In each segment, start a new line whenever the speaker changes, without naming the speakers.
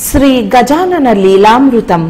శ్రీ గజానన లీలామృతం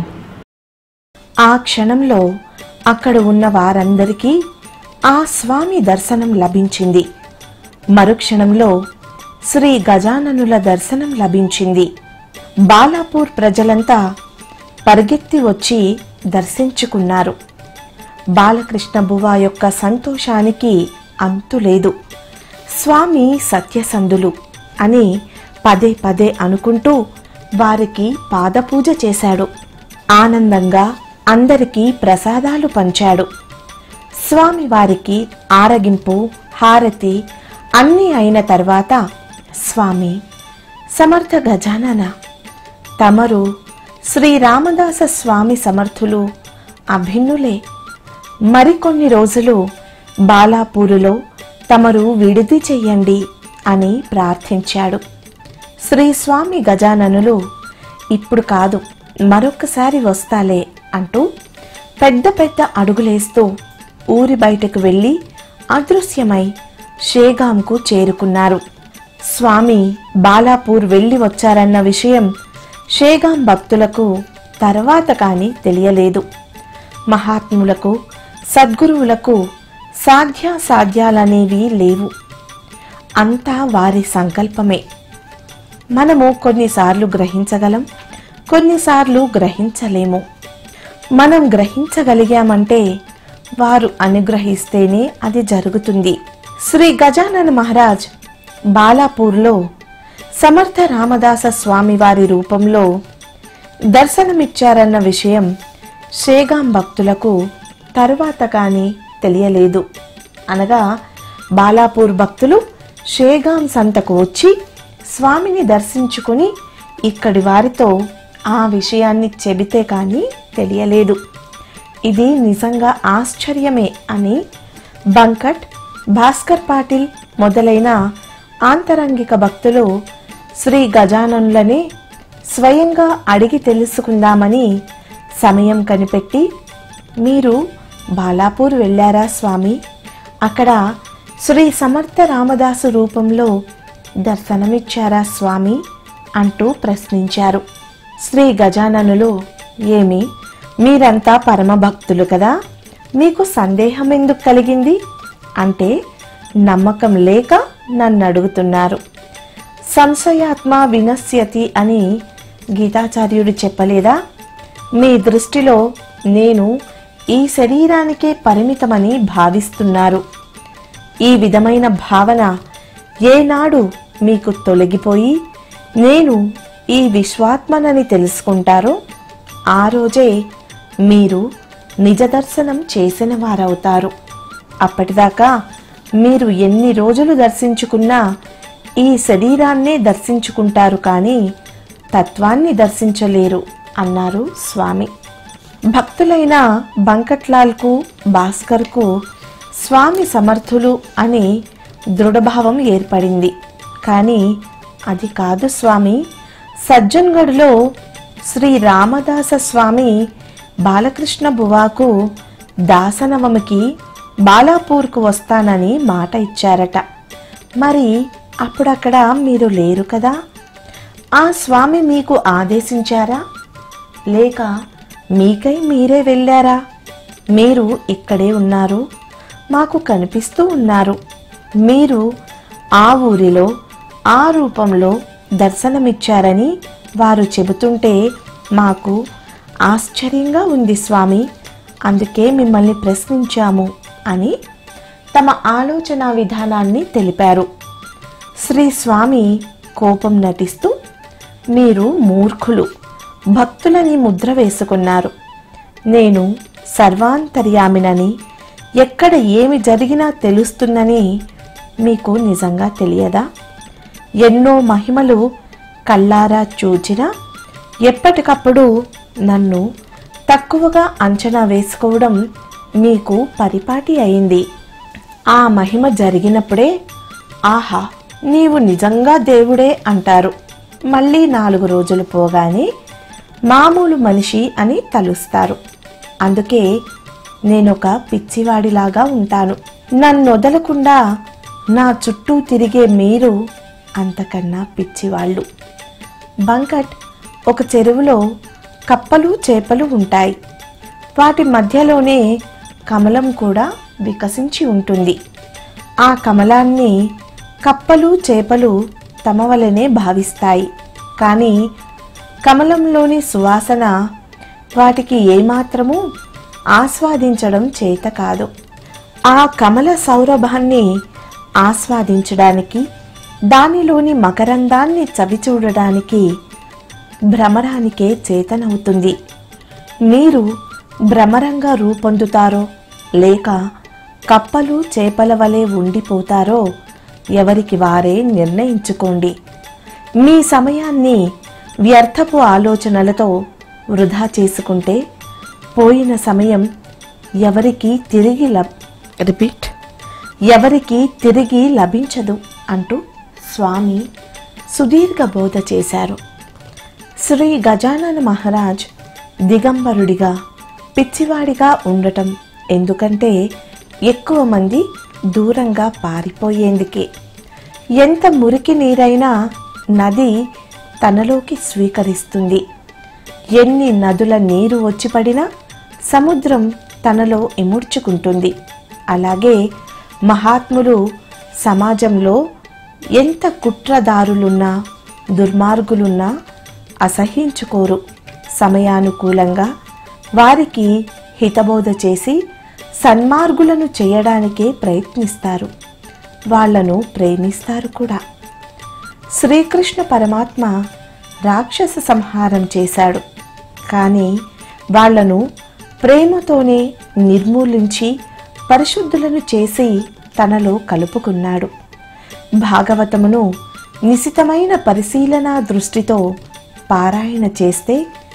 ఆ క్షణంలో అక్కడ ఉన్న వారందరికీ ఆ స్వామి దర్శనం లభించింది మరుక్షణంలో శ్రీ గజాననుల దర్శనం లభించింది బాలాపూర్ ప్రజలంతా పరిగెత్తి వచ్చి దర్శించుకున్నారు బాలకృష్ణ బువా యొక్క సంతోషానికి అంతులేదు స్వామి సత్యసంధులు అని పదే పదే అనుకుంటూ వారికి పాదపూజ చేశాడు ఆనందంగా అందరికీ ప్రసాదాలు పంచాడు స్వామి వారికి ఆరగింపు హారతి అన్నీ అయిన తర్వాత స్వామి సమర్థ గజానన తమరు శ్రీ రామదాస స్వామి సమర్థులు అభిన్నులే మరికొన్ని రోజులు బాలాపూరులో తమరు విడిది చెయ్యండి అని ప్రార్థించాడు శ్రీ స్వామి గజాననులు ఇప్పుడు కాదు మరొక్కసారి వస్తాలే అంటూ పెద్ద పెద్ద అడుగులేస్తూ ఊరి బయటకు వెళ్ళి అదృశ్యమై షేగాంకు చేరుకున్నారు స్వామి బాలాపూర్ వెళ్ళి వచ్చారన్న విషయం షేగాం భక్తులకు తర్వాత కాని తెలియలేదు మహాత్ములకు సద్గురువులకు సాధ్యాసాధ్యాలనేవి లేవు అంతా వారి సంకల్పమే మనము కొన్నిసార్లు గ్రహించగలం కొన్నిసార్లు గ్రహించలేము మనం గ్రహించగలిగామంటే వారు అనుగ్రహిస్తేనే అది జరుగుతుంది శ్రీ గజానన మహారాజ్ బాలాపూర్లో సమర్థ రామదాస స్వామి వారి రూపంలో దర్శనమిచ్చారన్న విషయం షేగాం భక్తులకు తరువాత కానీ తెలియలేదు అనగా బాలాపూర్ భక్తులు షేగాం సంతకు వచ్చి స్వామిని దర్శించుకుని ఇక్కడి వారితో ఆ విషయాన్ని చెబితే కానీ తెలియలేదు ఇది నిజంగా ఆశ్చర్యమే అని బంకట్ భాస్కర్ పాటిల్ మొదలైన ఆంతరంగిక భక్తులు శ్రీ గజాననులనే స్వయంగా అడిగి తెలుసుకుందామని సమయం కనిపెట్టి మీరు బాలాపూర్ వెళ్ళారా స్వామి అక్కడ శ్రీ సమర్థ రామదాసు రూపంలో దర్శనమిచ్చారా స్వామి అంటూ ప్రశ్నించారు శ్రీ గజాననులు ఏమి మీరంతా పరమ భక్తులు కదా మీకు సందేహం ఎందుకు కలిగింది అంటే నమ్మకం లేక నన్ను అడుగుతున్నారు సంశయాత్మ వినశ్యతి అని గీతాచార్యుడు చెప్పలేదా మీ దృష్టిలో నేను ఈ శరీరానికే పరిమితమని భావిస్తున్నారు ఈ విధమైన భావన ఏనాడు మీకు తొలగిపోయి నేను ఈ విశ్వాత్మనని తెలుసుకుంటారో ఆ రోజే మీరు నిజ దర్శనం చేసిన వారవుతారు అప్పటిదాకా మీరు ఎన్ని రోజులు దర్శించుకున్నా ఈ శరీరాన్నే దర్శించుకుంటారు కానీ తత్వాన్ని దర్శించలేరు అన్నారు స్వామి భక్తులైన బంకట్లాల్కు భాస్కర్కు స్వామి సమర్థులు అని దృఢభావం ఏర్పడింది కానీ అది కాదు స్వామి సజ్జన్గఢ్లో శ్రీ రామదాస స్వామి బాలకృష్ణ బువాకు దాసనవమికి బాలాపూర్కు వస్తానని మాట ఇచ్చారట మరి అప్పుడక్కడ మీరు లేరు కదా ఆ స్వామి మీకు ఆదేశించారా లేక మీకై మీరే వెళ్ళారా మీరు ఇక్కడే ఉన్నారు మాకు కనిపిస్తూ ఉన్నారు మీరు ఆ ఊరిలో ఆ రూపంలో దర్శనమిచ్చారని వారు చెబుతుంటే మాకు ఆశ్చర్యంగా ఉంది స్వామి అందుకే మిమ్మల్ని ప్రశ్నించాము అని తమ ఆలోచన విధానాన్ని తెలిపారు శ్రీ స్వామి కోపం నటిస్తూ మీరు మూర్ఖులు భక్తులని ముద్ర వేసుకున్నారు నేను సర్వాంతర్యామినని ఎక్కడ ఏమి జరిగినా తెలుస్తుందని మీకు నిజంగా తెలియదా ఎన్నో మహిమలు కల్లారా చూచినా ఎప్పటికప్పుడు నన్ను తక్కువగా అంచనా వేసుకోవడం మీకు పరిపాటి అయింది ఆ మహిమ జరిగినప్పుడే ఆహా నీవు నిజంగా దేవుడే అంటారు మళ్ళీ నాలుగు రోజులు పోగానే మామూలు మనిషి అని తలుస్తారు అందుకే నేనొక పిచ్చివాడిలాగా ఉంటాను నన్ను వదలకుండా నా చుట్టూ తిరిగే మీరు అంతకన్నా పిచ్చివాళ్ళు బంకట్ ఒక చెరువులో కప్పలు చేపలు ఉంటాయి వాటి మధ్యలోనే కమలం కూడా వికసించి ఉంటుంది ఆ కమలాన్ని కప్పలు చేపలు తమ వలనే భావిస్తాయి కానీ కమలంలోని సువాసన వాటికి ఏమాత్రమూ ఆస్వాదించడం చేత కాదు ఆ కమల సౌరభాన్ని ఆస్వాదించడానికి దానిలోని మకరందాన్ని చవిచూడడానికి భ్రమరానికే చేతనవుతుంది మీరు భ్రమరంగా రూపొందుతారో లేక కప్పలు చేపల వలె ఉండిపోతారో ఎవరికి వారే నిర్ణయించుకోండి మీ సమయాన్ని వ్యర్థపు ఆలోచనలతో వృధా చేసుకుంటే పోయిన సమయం ఎవరికి తిరిగి లబ్ రిపీట్ ఎవరికి తిరిగి లభించదు అంటూ స్వామి సుదీర్ఘ బోధ చేశారు శ్రీ గజానన మహారాజ్ దిగంబరుడిగా పిచ్చివాడిగా ఉండటం ఎందుకంటే ఎక్కువ మంది దూరంగా పారిపోయేందుకే ఎంత మురికి నీరైనా నది తనలోకి స్వీకరిస్తుంది ఎన్ని నదుల నీరు వచ్చి పడినా సముద్రం తనలో ఇముడ్చుకుంటుంది అలాగే మహాత్ములు సమాజంలో ఎంత కుట్రదారులున్నా దుర్మార్గులున్నా అసహించుకోరు సమయానుకూలంగా వారికి హితబోధ చేసి సన్మార్గులను చేయడానికే ప్రయత్నిస్తారు వాళ్లను ప్రేమిస్తారు కూడా శ్రీకృష్ణ పరమాత్మ రాక్షస సంహారం చేశాడు కానీ వాళ్లను ప్రేమతోనే నిర్మూలించి పరిశుద్ధులను చేసి తనలో కలుపుకున్నాడు భాగవతమును నిశితమైన పరిశీలనా దృష్టితో పారాయణ చేస్తే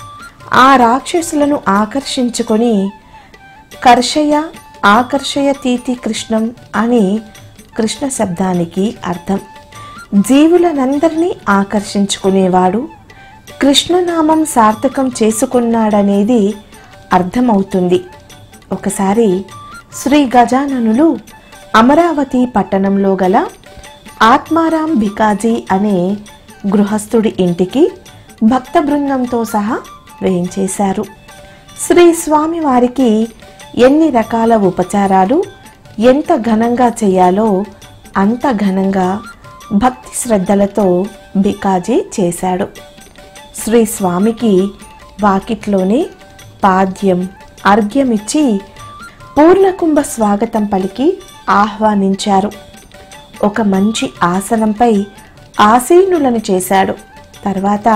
ఆ రాక్షసులను ఆకర్షించుకొని కర్షయ ఆకర్షయ తీతి కృష్ణం అని కృష్ణ శబ్దానికి అర్థం జీవులనందరినీ ఆకర్షించుకునేవాడు కృష్ణనామం సార్థకం చేసుకున్నాడనేది అర్థమవుతుంది ఒకసారి శ్రీ గజాననులు అమరావతి పట్టణంలో గల ఆత్మారాం భికాజీ అనే గృహస్థుడి ఇంటికి భక్త బృందంతో సహా వేయించేశారు శ్రీ స్వామి వారికి ఎన్ని రకాల ఉపచారాలు ఎంత ఘనంగా చేయాలో అంత ఘనంగా భక్తి శ్రద్ధలతో బికాజీ చేశాడు శ్రీ స్వామికి వాకిట్లోనే పాద్యం అర్ఘ్యమిచ్చి పూర్ణకుంభ స్వాగతం పలికి ఆహ్వానించారు ఒక మంచి ఆసనంపై ఆసీనులను చేశాడు తర్వాత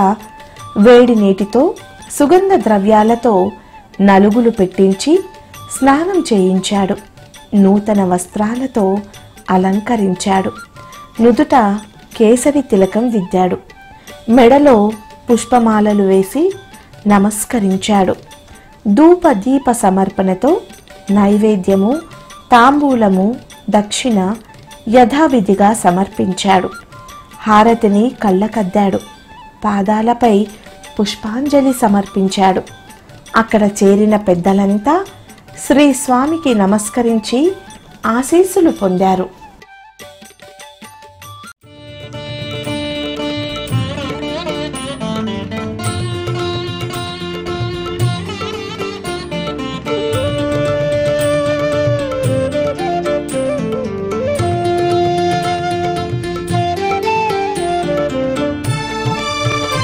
వేడి నీటితో సుగంధ ద్రవ్యాలతో నలుగులు పెట్టించి స్నానం చేయించాడు నూతన వస్త్రాలతో అలంకరించాడు నుదుట కేసరి తిలకం దిద్దాడు మెడలో పుష్పమాలలు వేసి నమస్కరించాడు ధూప దీప సమర్పణతో నైవేద్యము తాంబూలము దక్షిణ యథావిధిగా సమర్పించాడు హారతిని కళ్ళకద్దాడు పాదాలపై పుష్పాంజలి సమర్పించాడు అక్కడ చేరిన పెద్దలంతా శ్రీ స్వామికి నమస్కరించి ఆశీస్సులు పొందారు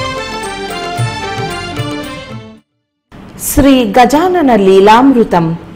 శ్రీ గజానన లీలామృతం